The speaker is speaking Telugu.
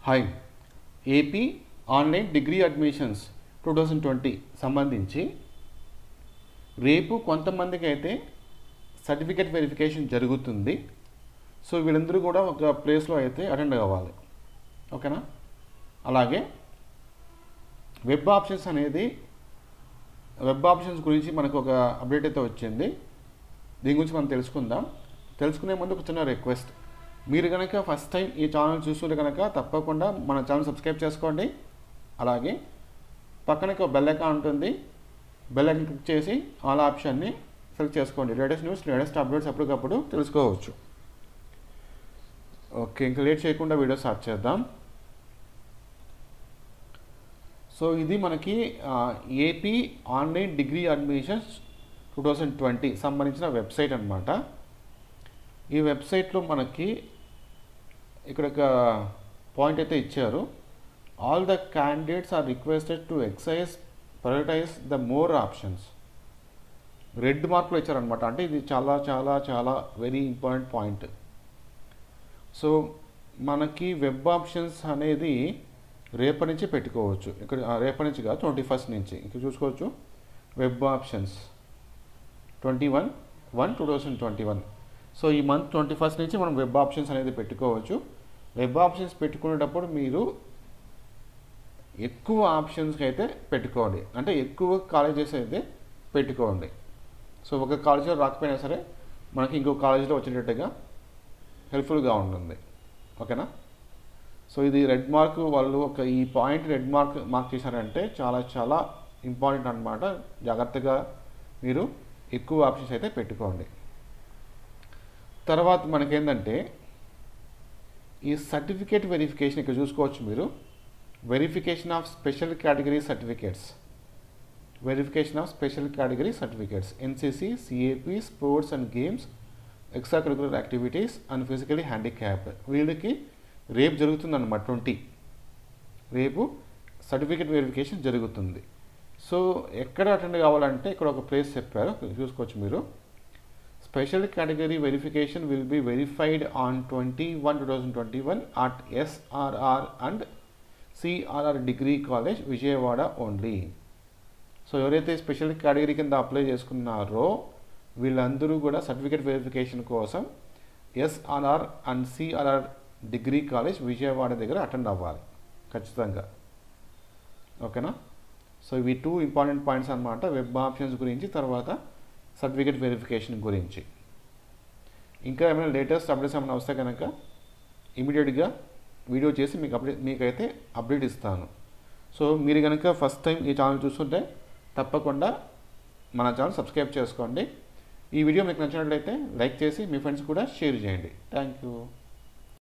hi AP online degree admissions two thousand twenty సంబంధించి రేపు కొంతమందికి అయితే సర్టిఫికేట్ వెరిఫికేషన్ జరుగుతుంది సో వీళ్ళందరూ కూడా ఒక ప్లేస్లో అయితే అటెండ్ అవ్వాలి ఓకేనా అలాగే వెబ్ ఆప్షన్స్ అనేది వెబ్ ఆప్షన్స్ గురించి మనకు ఒక అప్డేట్ అయితే వచ్చింది దీని గురించి మనం తెలుసుకుందాం తెలుసుకునే ముందు ఒక చిన్న రిక్వెస్ట్ మీరు కనుక ఫస్ట్ టైం ఈ ఛానల్ చూస్తుంటే కనుక తప్పకుండా మన ఛానల్ సబ్స్క్రైబ్ చేసుకోండి అలాగే పక్కన ఒక బెల్ ఐకాన్ ఉంటుంది బెల్ ఐకాన్ క్లిక్ చేసి ఆల్ ఆప్షన్ని సెలెక్ట్ చేసుకోండి లేటెస్ట్ న్యూస్ లేటెస్ట్ అప్డేట్స్ ఎప్పటికప్పుడు తెలుసుకోవచ్చు ఓకే ఇంకా లేట్ చేయకుండా వీడియో స్టార్ట్ చేద్దాం సో ఇది మనకి AP online degree admissions two thousand twenty సంబంధించిన వెబ్సైట్ అనమాట ఈ వెబ్సైట్లో మనకి ఇక్కడ ఒక పాయింట్ అయితే ఇచ్చారు all the candidates are requested to exercise prioritize the more options red మార్కులు ఇచ్చారనమాట అంటే ఇది చాలా చాలా చాలా వెరీ ఇంపార్టెంట్ పాయింట్ సో మనకి వెబ్ ఆప్షన్స్ అనేది రేపటి నుంచి పెట్టుకోవచ్చు ఇక్కడ రేపటి నుంచి కాదు ట్వంటీ ఫస్ట్ నుంచి ఇంకా చూసుకోవచ్చు web options twenty one one two thousand twenty one so ఈ మంత్ ట్వంటీ ఫస్ట్ నుంచి మనం వెబ్ ఆప్షన్స్ అనేది పెట్టుకోవచ్చు వెబ్ ఆప్షన్స్ పెట్టుకునేటప్పుడు మీరు ఎక్కువ ఆప్షన్స్కి అయితే పెట్టుకోండి అంటే ఎక్కువ కాలేజెస్ అయితే పెట్టుకోండి సో ఒక కాలేజీలో రాకపోయినా సరే మనకి ఇంకో కాలేజీలో వచ్చేటట్టుగా హెల్ప్ఫుల్గా ఉంటుంది ఓకేనా సో ఇది రెడ్ మార్క్ వాళ్ళు ఒక ఈ పాయింట్ రెడ్ మార్క్ మార్క్ చేశారంటే చాలా చాలా ఇంపార్టెంట్ అనమాట జాగ్రత్తగా మీరు ఎక్కువ ఆప్షన్స్ అయితే పెట్టుకోండి తర్వాత మనకేంటంటే ఈ సర్టిఫికేట్ వెరిఫికేషన్ ఇక్కడ చూసుకోవచ్చు మీరు verification of special category certificates verification of special category certificates NCC CAP sports and games extra curricular activities and physically handicap వీళ్ళకి రేపు జరుగుతుందన్నమాట ట్వంటీ రేపు సర్టిఫికేట్ వెరిఫికేషన్ జరుగుతుంది సో ఎక్కడ అటెండ్ కావాలంటే ఇక్కడ ఒక ప్లేస్ చెప్పారు చూసుకోవచ్చు మీరు special category verification will be verified on twenty one two thousand twenty one at SRR and CRR degree college Vijayawada only so ఎవరైతే స్పెషల్ కేటగిరీ కింద అప్లై చేసుకున్నారో వీళ్ళందరూ కూడా సర్టిఫికేట్ వెరిఫికేషన్ కోసం SRR and CRR degree college Vijayawada దగ్గర అటెండ్ అవ్వాలి ఖచ్చితంగా ఓకేనా సో ఇవి టూ ఇంపార్టెంట్ పాయింట్స్ అనమాట వెబ్ ఆప్షన్స్ గురించి తర్వాత సర్టిఫికేట్ వెరిఫికేషన్ గురించి ఇంకా ఏమైనా లేటెస్ట్ అప్డేట్స్ ఏమైనా వస్తే కనుక ఇమీడియట్గా వీడియో చేసి మీకు అప్డేట్ మీకైతే అప్డేట్ ఇస్తాను సో మీరు కనుక ఫస్ట్ టైం ఈ ఛానల్ చూస్తుంటే తప్పకుండా మన ఛానల్ సబ్స్క్రైబ్ చేసుకోండి ఈ వీడియో మీకు నచ్చినట్లయితే లైక్ చేసి మీ ఫ్రెండ్స్ కూడా షేర్ చేయండి థ్యాంక్ యూ